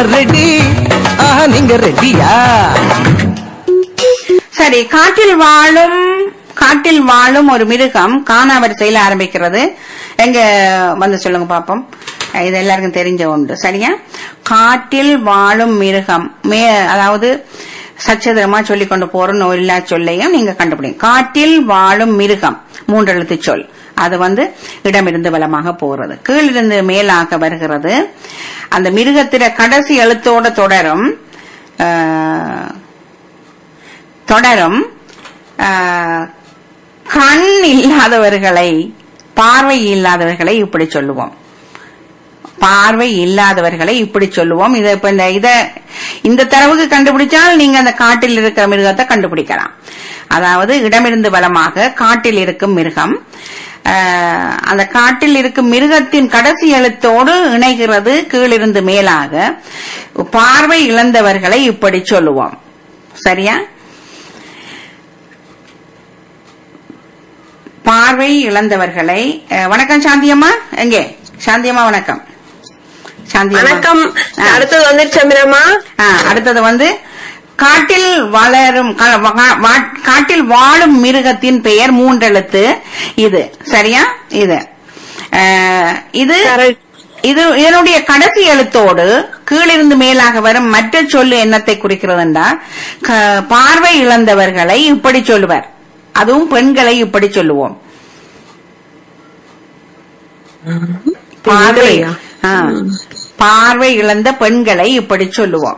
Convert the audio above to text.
Ready ஆஹா நீங்க ரெடியா சரி காட்டில் வாழும் காட்டில் வாழும் ஒரு மிருகம் காணா வரிசையில் ஆரம்பிக்கிறது எங்க வந்து சொல்லுங்க பாப்போம் இது எல்லாருக்கும் தெரிஞ்ச ஒன்று சரியா காட்டில் வாழும் மிருகம் மே அதாவது சச்சதரமா சொல்லிக் கொண்டு போற நோயில்லா சொல்லையும் நீங்க கண்டுபிடிங்க காட்டில் வாழும் மிருகம் மூன்றெழுத்து சொல் அது வந்து இடமிருந்து வலமாக போறது கீழிருந்து மேலாக வருகிறது அந்த மிருகத்திட கடைசி எழுத்தோட தொடரும் ஆஹ், தொடரும் ஆஹ், கண் இல்லாதவர்களை பார்வை இல்லாதவர்களை இப்படி சொல்லுவோம் பார்வை இல்லாதவர்களை இப்படி சொல்லுவோம் இத இப்ப இந்த இத இந்த தரவுக்கு கண்டுபிடிச்சால் நீங்க அந்த காட்டில் இருக்கிற மிருகத்தை கண்டுபிடிக்கலாம் அதாவது இடமிருந்து வலமாக காட்டில் இருக்கும் மிருகம் ஆஹ், அந்த காட்டில் இருக்கும் மிருகத்தின் கடைசி எழுத்தோடு இணைகிறது கீழிருந்து மேலாக பார்வை இழந்தவர்களை இப்படி சொல்லுவோம் சரியா பார்வை இழந்தவர்களை அஹ், வணக்கம் சாந்தியம்மா எங்கே சாந்தியம்மா வணக்கம் சாந்தியம்மா வணக்கம் ஆ. அடுத்தது வந்து சந்திரமா ஆ, அடுத்தது வந்து காட்டில் வளரும் கா- வா- வா- காட்டில் வாழும் மிருகத்தின் பெயர் மூன்றெழுத்து இது சரியா இது அஹ், இது Correct. இது இதனுடைய கடைசி எழுத்தோடு கீழிருந்து மேலாக வரும் மற்ற சொல்லு என்னத்தை குறிக்கிறது என்றால் க- பார்வை இழந்தவர்களை இப்படி சொல்லுவர் அதுவும் பெண்களை இப்படி சொல்லுவோம் பார்வை பெண்களையா? ஆ. பார்வை இழந்த பெண்களை இப்படி சொல்லுவோம்